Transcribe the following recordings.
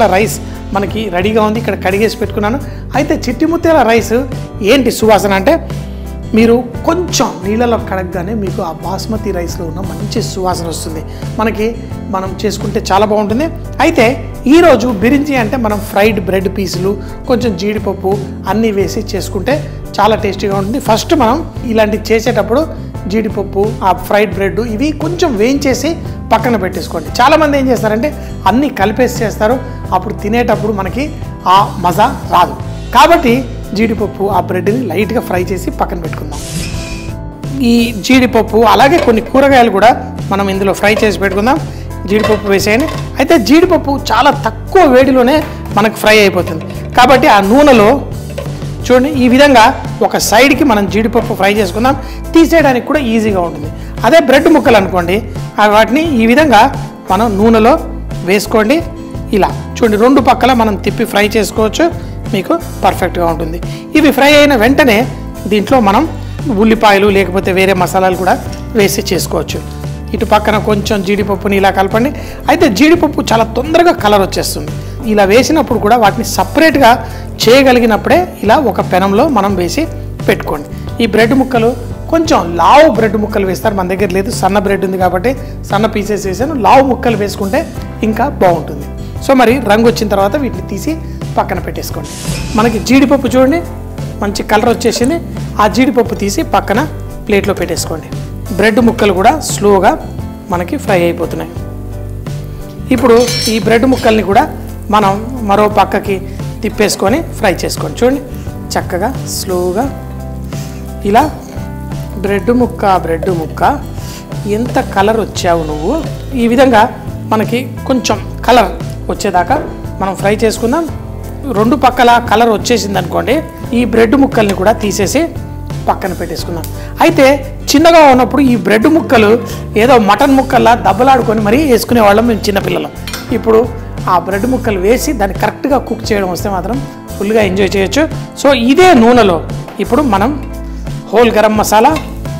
ముత్యాల రైస్ మనకి రెడీగా ఉంది ఇక్కడ కడిగేసి పెట్టుకున్నాను అయితే చిట్టి ముత్యాల రైస్ ఏంటి సువాసన అంటే మీరు కొంచెం నీళ్ళలో కడగగానే మీకు ఆ బాస్మతి రైస్లో ఉన్న మంచి సువాసన వస్తుంది మనకి మనం చేసుకుంటే చాలా బాగుంటుంది అయితే ఈరోజు బిరించి అంటే మనం ఫ్రైడ్ బ్రెడ్ పీసులు కొంచెం జీడిపప్పు అన్నీ వేసి చేసుకుంటే చాలా టేస్టీగా ఉంటుంది ఫస్ట్ మనం ఇలాంటివి చేసేటప్పుడు జీడిపప్పు ఆ ఫ్రైడ్ బ్రెడ్ ఇవి కొంచెం వేయించేసి పక్కన పెట్టేసుకోండి చాలామంది ఏం చేస్తారంటే అన్నీ కలిపేసి చేస్తారు అప్పుడు తినేటప్పుడు మనకి ఆ మజా రాదు కాబట్టి జీడిపప్పు ఆ బ్రెడ్ని లైట్గా ఫ్రై చేసి పక్కన పెట్టుకుందాం ఈ జీడిపప్పు అలాగే కొన్ని కూరగాయలు కూడా మనం ఇందులో ఫ్రై చేసి పెట్టుకుందాం జీడిపప్పు వేసేయండి అయితే జీడిపప్పు చాలా తక్కువ వేడిలోనే మనకు ఫ్రై అయిపోతుంది కాబట్టి ఆ నూనెలో చూడండి ఈ విధంగా ఒక సైడ్కి మనం జీడిపప్పు ఫ్రై చేసుకుందాం తీసేయడానికి కూడా ఈజీగా ఉంటుంది అదే బ్రెడ్ ముక్కలు అనుకోండి ఆ వాటిని ఈ విధంగా మనం నూనెలో వేసుకోండి ఇలా చూడండి రెండు పక్కల మనం తిప్పి ఫ్రై చేసుకోవచ్చు మీకు పర్ఫెక్ట్గా ఉంటుంది ఇవి ఫ్రై అయిన వెంటనే దీంట్లో మనం ఉల్లిపాయలు లేకపోతే వేరే మసాలాలు కూడా వేసి చేసుకోవచ్చు ఇటు పక్కన కొంచెం జీడిపప్పుని ఇలా కలపండి అయితే జీడిపప్పు చాలా తొందరగా కలర్ వచ్చేస్తుంది ఇలా వేసినప్పుడు కూడా వాటిని సపరేట్గా చేయగలిగినప్పుడే ఇలా ఒక పెనంలో మనం వేసి పెట్టుకోండి ఈ బ్రెడ్ ముక్కలు కొంచెం లావు బ్రెడ్ ముక్కలు వేస్తారు మన దగ్గర లేదు సన్న బ్రెడ్ ఉంది కాబట్టి సన్న పీసెస్ వేసాను లావు ముక్కలు వేసుకుంటే ఇంకా బాగుంటుంది సో మరి రంగు వచ్చిన తర్వాత వీటిని తీసి పక్కన పెట్టేసుకోండి మనకి జీడిపప్పు చూడండి మంచి కలర్ వచ్చేసింది ఆ జీడిపప్పు తీసి పక్కన ప్లేట్లో పెట్టేసుకోండి బ్రెడ్ ముక్కలు కూడా స్లోగా మనకి ఫ్రై అయిపోతున్నాయి ఇప్పుడు ఈ బ్రెడ్ ముక్కల్ని కూడా మనం మరో పక్కకి తిప్పేసుకొని ఫ్రై చేసుకోండి చూడండి చక్కగా స్లోగా ఇలా బ్రెడ్ ముక్క బ్రెడ్ ముక్క ఎంత కలర్ వచ్చావు నువ్వు ఈ విధంగా మనకి కొంచెం కలర్ వచ్చేదాకా మనం ఫ్రై చేసుకుందాం రెండు పక్కల కలర్ వచ్చేసింది అనుకోండి ఈ బ్రెడ్ ముక్కల్ని కూడా తీసేసి పక్కన పెట్టేసుకుందాం అయితే చిన్నగా ఉన్నప్పుడు ఈ బ్రెడ్ ముక్కలు ఏదో మటన్ ముక్కల్లా దెబ్బలాడుకొని మరీ వేసుకునే వాళ్ళం మేము చిన్నపిల్లలం ఇప్పుడు ఆ బ్రెడ్ ముక్కలు వేసి దాన్ని కరెక్ట్గా కుక్ చేయడం వస్తే మాత్రం ఫుల్గా ఎంజాయ్ చేయొచ్చు సో ఇదే నూనెలో ఇప్పుడు మనం హోల్ గరం మసాలా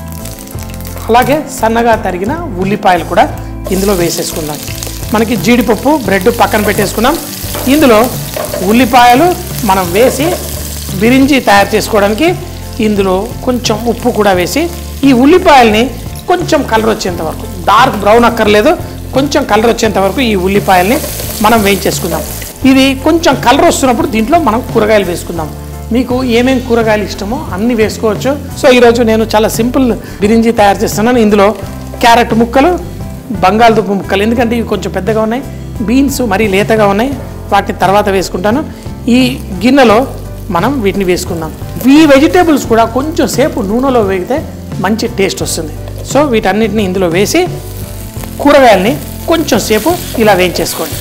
అలాగే సన్నగా తరిగిన ఉల్లిపాయలు కూడా ఇందులో వేసేసుకుందాం మనకి జీడిపప్పు బ్రెడ్ పక్కన పెట్టేసుకున్నాం ఇందులో ఉల్లిపాయలు మనం వేసి బిరించి తయారు చేసుకోవడానికి ఇందులో కొంచెం ఉప్పు కూడా వేసి ఈ ఉల్లిపాయల్ని కొంచెం కలర్ వచ్చేంత వరకు డార్క్ బ్రౌన్ అక్కర్లేదు కొంచెం కలర్ వచ్చేంత వరకు ఈ ఉల్లిపాయల్ని మనం వేయించేసుకుందాం ఇది కొంచెం కలర్ వస్తున్నప్పుడు దీంట్లో మనం కూరగాయలు వేసుకుందాం మీకు ఏమేం కూరగాయలు ఇష్టమో అన్ని వేసుకోవచ్చు సో ఈరోజు నేను చాలా సింపుల్ బిరించి తయారు చేస్తున్నాను ఇందులో క్యారెట్ ముక్కలు బంగాళదుంప ముక్కలు ఎందుకంటే ఇవి కొంచెం పెద్దగా ఉన్నాయి బీన్స్ మరీ లేతగా ఉన్నాయి వాటిని తర్వాత వేసుకుంటాను ఈ గిన్నెలో మనం వీటిని వేసుకుందాం ఈ వెజిటేబుల్స్ కూడా కొంచెం సేపు నూనెలో వేగితే మంచి టేస్ట్ వస్తుంది సో వీటన్నిటిని ఇందులో వేసి కూరగాయల్ని కొంచెం సేపు ఇలా వేయించేసుకోండి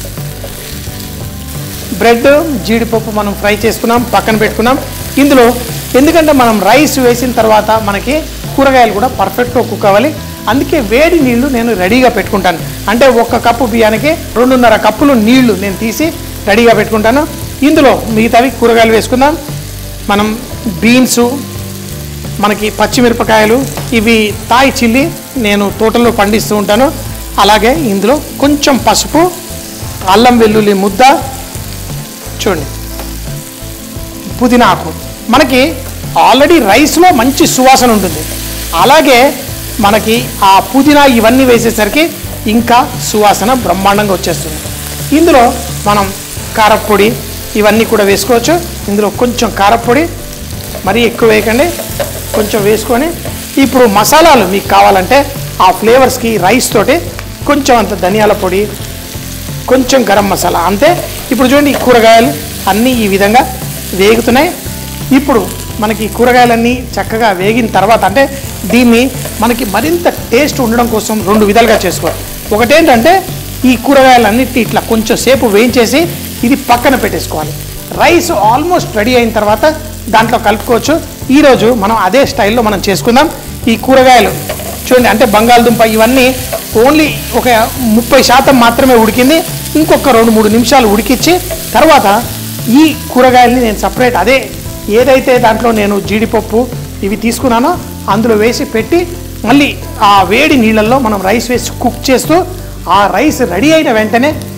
బ్రెడ్ జీడిపప్పు మనం ఫ్రై చేసుకున్నాం పక్కన పెట్టుకున్నాం ఇందులో ఎందుకంటే మనం రైస్ వేసిన తర్వాత మనకి కూరగాయలు కూడా పర్ఫెక్ట్గా కుక్ అవ్వాలి అందుకే వేడి నీళ్లు నేను రెడీగా పెట్టుకుంటాను అంటే ఒక్క కప్పు బియ్యానికి రెండున్నర కప్పులు నీళ్లు నేను తీసి రెడీగా పెట్టుకుంటాను ఇందులో మిగతావి కూరగాయలు వేసుకుందాం మనం బీన్స్ మనకి పచ్చిమిరపకాయలు ఇవి తాయి చిల్లి నేను తోటలో పండిస్తూ ఉంటాను అలాగే ఇందులో కొంచెం పసుపు అల్లం వెల్లుల్లి ముద్ద చూడండి పుదీనా ఆకు మనకి ఆల్రెడీ రైస్లో మంచి సువాసన ఉంటుంది అలాగే మనకి ఆ పుదీనా ఇవన్నీ వేసేసరికి ఇంకా సువాసన బ్రహ్మాండంగా వచ్చేస్తుంది ఇందులో మనం కారప్పొడి ఇవన్నీ కూడా వేసుకోవచ్చు ఇందులో కొంచెం కారప్పొడి మరీ ఎక్కువ వేయకండి కొంచెం వేసుకొని ఇప్పుడు మసాలాలు మీకు కావాలంటే ఆ ఫ్లేవర్స్కి రైస్ తోటి కొంచెం అంత ధనియాల పొడి కొంచెం గరం మసాలా అంతే ఇప్పుడు చూడండి ఈ కూరగాయలు అన్నీ ఈ విధంగా వేగుతున్నాయి ఇప్పుడు మనకి ఈ కూరగాయలన్నీ చక్కగా వేగిన తర్వాత అంటే దీన్ని మనకి మరింత టేస్ట్ ఉండడం కోసం రెండు విధాలుగా చేసుకోవాలి ఒకటేంటంటే ఈ కూరగాయలన్నిటి ఇట్లా కొంచెం సేపు వేయించేసి ఇది పక్కన పెట్టేసుకోవాలి రైస్ ఆల్మోస్ట్ రెడీ అయిన తర్వాత దాంట్లో కలుపుకోవచ్చు ఈరోజు మనం అదే స్టైల్లో మనం చేసుకుందాం ఈ కూరగాయలు చూడండి అంటే బంగాళదుంప ఇవన్నీ ఓన్లీ ఒక ముప్పై శాతం మాత్రమే ఉడికింది ఇంకొక రెండు మూడు నిమిషాలు ఉడికించి తర్వాత ఈ కూరగాయల్ని నేను సపరేట్ అదే ఏదైతే దాంట్లో నేను జీడిపప్పు ఇవి తీసుకున్నానో అందులో వేసి పెట్టి మళ్ళీ ఆ వేడి నీళ్ళల్లో మనం రైస్ వేసి కుక్ చేస్తూ ఆ రైస్ రెడీ అయిన వెంటనే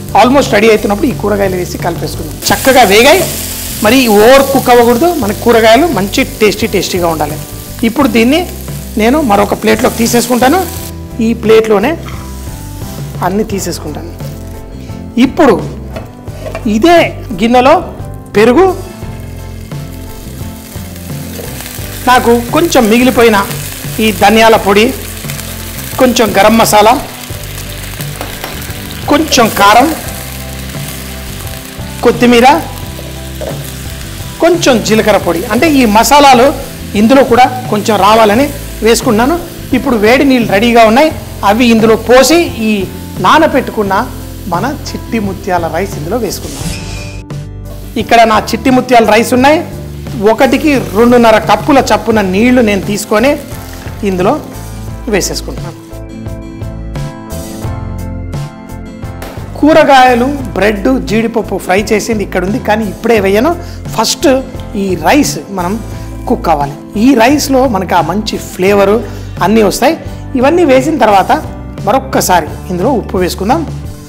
ఆల్మోస్ట్ రెడీ అవుతున్నప్పుడు ఈ కూరగాయలు వేసి కలిపేసుకుందాం చక్కగా వేగాయి మరి ఓవర్ కుక్ అవ్వకూడదు మన కూరగాయలు మంచి టేస్టీ టేస్టీగా ఉండాలి ఇప్పుడు దీన్ని నేను మరొక ప్లేట్లోకి తీసేసుకుంటాను ఈ ప్లేట్లోనే అన్నీ తీసేసుకుంటాను ఇప్పుడు ఇదే గిన్నెలో పెరుగు నాకు కొంచెం మిగిలిపోయిన ఈ ధనియాల పొడి కొంచెం గరం మసాలా కొంచెం కారం కొత్తిమీర కొంచెం జీలకర్ర పొడి అంటే ఈ మసాలాలు ఇందులో కూడా కొంచెం రావాలని వేసుకున్నాను ఇప్పుడు వేడి నీళ్ళు రెడీగా ఉన్నాయి అవి ఇందులో పోసి ఈ నానపెట్టుకున్న మన చిట్టి ముత్యాల రైస్ ఇందులో వేసుకుందాం ఇక్కడ నా చిట్టి ముత్యాల రైస్ ఉన్నాయి ఒకటికి రెండున్నర కప్పుల చప్పున నీళ్లు నేను తీసుకొని ఇందులో వేసేసుకుంటున్నాను కూరగాయలు బ్రెడ్ జీడిపప్పు ఫ్రై చేసింది ఇక్కడ ఉంది కానీ ఇప్పుడే వేయను ఫస్ట్ ఈ రైస్ మనం కుక్ అవ్వాలి ఈ రైస్లో మనకి ఆ మంచి ఫ్లేవరు అన్నీ వస్తాయి ఇవన్నీ వేసిన తర్వాత మరొక్కసారి ఇందులో ఉప్పు వేసుకుందాం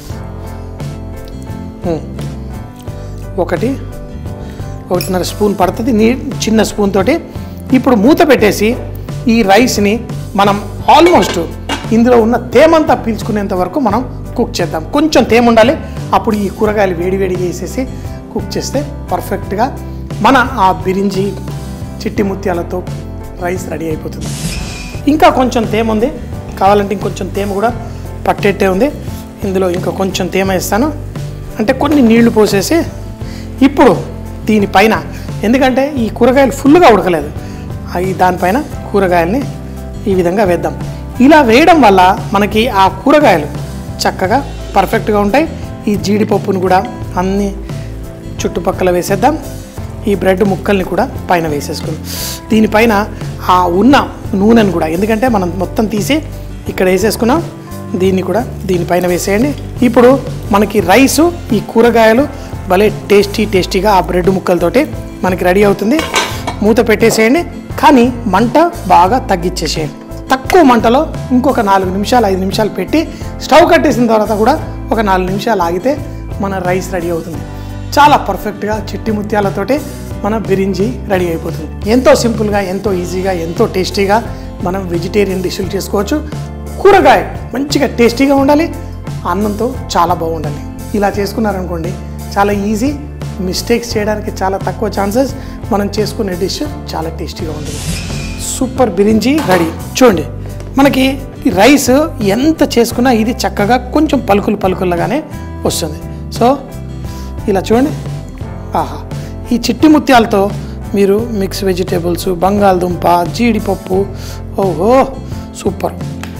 ఉమ్. ఒకటి ఒకటిన్నర స్పూన్ పడుతుంది నీ చిన్న స్పూన్ తోటి ఇప్పుడు మూత పెట్టేసి ఈ రైస్ని మనం ఆల్మోస్ట్ ఇందులో ఉన్న తేమంతా పీల్చుకునేంత వరకు మనం కుక్ చేద్దాం కొంచెం తేమ ఉండాలి అప్పుడు ఈ కూరగాయలు వేడి వేడిగా వేసేసి కుక్ చేస్తే పర్ఫెక్ట్గా మన ఆ బిరించి చిట్టి ముత్యాలతో రైస్ రెడీ అయిపోతుంది ఇంకా కొంచెం తేమ ఉంది కావాలంటే ఇంకొంచెం తేమ కూడా పట్టేట్టే ఉంది ఇందులో ఇంకా కొంచెం తేమ వేస్తాను అంటే కొన్ని నీళ్లు పోసేసి ఇప్పుడు దీనిపైన ఎందుకంటే ఈ కూరగాయలు ఫుల్గా ఉడకలేదు అవి దానిపైన కూరగాయల్ని ఈ విధంగా వేద్దాం ఇలా వేయడం వల్ల మనకి ఆ కూరగాయలు చక్కగా పర్ఫెక్ట్గా ఉంటాయి ఈ జీడిపప్పును కూడా అన్ని చుట్టుపక్కల వేసేద్దాం ఈ బ్రెడ్ ముక్కల్ని కూడా పైన వేసేసుకుందాం దీనిపైన ఆ ఉన్న నూనెను కూడా ఎందుకంటే మనం మొత్తం తీసి ఇక్కడ వేసేసుకున్నాం దీన్ని కూడా దీనిపైన వేసేయండి ఇప్పుడు మనకి రైసు ఈ కూరగాయలు భలే టేస్టీ టేస్టీగా ఆ బ్రెడ్ ముక్కలతోటి మనకి రెడీ అవుతుంది మూత పెట్టేసేయండి కానీ మంట బాగా తగ్గించేసేయండి తక్కువ మంటలో ఇంకొక నాలుగు నిమిషాలు ఐదు నిమిషాలు పెట్టి స్టవ్ కట్టేసిన తర్వాత కూడా ఒక నాలుగు నిమిషాలు ఆగితే మన రైస్ రెడీ అవుతుంది చాలా పర్ఫెక్ట్గా చిట్టి ముత్యాలతోటి మన బిరించి రెడీ అయిపోతుంది ఎంతో సింపుల్గా ఎంతో ఈజీగా ఎంతో టేస్టీగా మనం వెజిటేరియన్ డిష్లు చేసుకోవచ్చు కూరగాయ మంచిగా టేస్టీగా ఉండాలి అన్నంతో చాలా బాగుండాలి ఇలా చేసుకున్నారనుకోండి చాలా ఈజీ మిస్టేక్స్ చేయడానికి చాలా తక్కువ ఛాన్సెస్ మనం చేసుకునే డిష్ చాలా టేస్టీగా ఉంటుంది సూపర్ బిరించి రెడీ చూడండి మనకి ఈ రైస్ ఎంత చేసుకున్నా ఇది చక్కగా కొంచెం పలుకులు పలుకులుగానే వస్తుంది సో ఇలా చూడండి ఆహా ఈ చిట్టి ముత్యాలతో మీరు మిక్స్ వెజిటేబుల్స్ బంగాళదుంప జీడిపప్పు ఓహో సూపర్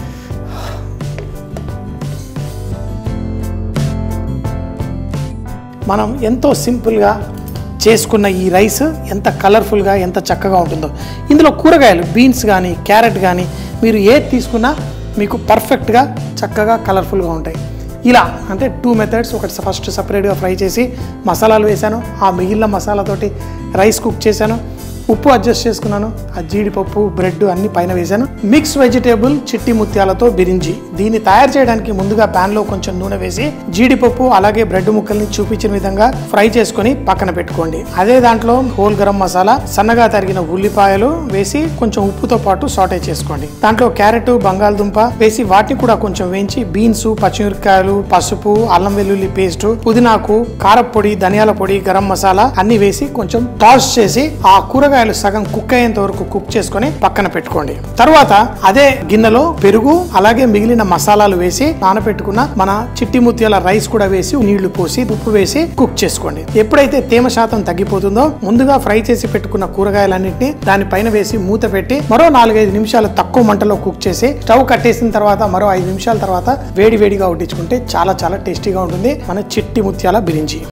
మనం ఎంతో సింపుల్గా చేసుకున్న ఈ రైస్ ఎంత కలర్ఫుల్గా ఎంత చక్కగా ఉంటుందో ఇందులో కూరగాయలు బీన్స్ కానీ క్యారెట్ కానీ మీరు ఏది తీసుకున్నా మీకు పర్ఫెక్ట్గా చక్కగా కలర్ఫుల్గా ఉంటాయి ఇలా అంటే టూ మెథడ్స్ ఒకటి ఫస్ట్ సపరేట్గా ఫ్రై చేసి మసాలాలు వేశాను ఆ మిగిలిన మసాలాతోటి రైస్ కుక్ చేశాను ఉప్పు అడ్జస్ట్ చేసుకున్నాను ఆ జీడిపప్పు బ్రెడ్ అన్ని పైన వేశాను మిక్స్ వెజిటేబుల్ చిట్టి ముత్యాలతో బిరించి దీన్ని తయారు చేయడానికి ముందుగా pan లో కొంచెం నూనె వేసి జీడిపప్పు అలాగే బ్రెడ్ ముక్కల్ని చూపించిన విధంగా ఫ్రై చేసుకొని పక్కన పెట్టుకోండి అదే దాంట్లో హోల్ గరం మసాలా సన్నగా తరిగిన ఉల్లిపాయలు వేసి కొంచెం ఉప్పుతో పాటు సాటే చేసుకోండి దాంట్లో క్యారెట్ బంగాళదుంప వేసి వాటిని కూడా కొంచెం వేయించి బీన్స్ పచ్చిమిరపకాయలు పసుపు అల్లం వెల్లుల్లి పేస్ట్ పుదీనాకు కారపొడి ధనియాల పొడి గరం మసాలా అన్ని వేసి కొంచెం టాస్ చేసి ఆ కూరగాయలు సగం కుక్ అయ్యేంత వరకు కుక్ చేసుకొని పక్కన పెట్టుకోండి తర్వాత అదే గిన్నెలో పెరుగు అలాగే మిగిలిన మసాలాలు వేసి నానబెట్టుకున్న మన చిట్టి ముత్యాల రైస్ కూడా వేసి నీళ్లు పోసి ఉప్పు వేసి కుక్ చేసుకోండి ఎప్పుడైతే తేమ శాతం తగ్గిపోతుందో ముందుగా ఫ్రై చేసి పెట్టుకున్న కూరగాయలన్నింటినీ దానిపైన వేసి మూత పెట్టి మరో నాలుగైదు నిమిషాలు తక్కువ మంటలో కుక్ చేసి స్టవ్ కట్టేసిన తర్వాత మరో ఐదు నిమిషాల తర్వాత వేడి వేడిగా వడ్డించుకుంటే చాలా చాలా టేస్టీగా ఉంటుంది మన చిట్టి ముత్యాల బిరించి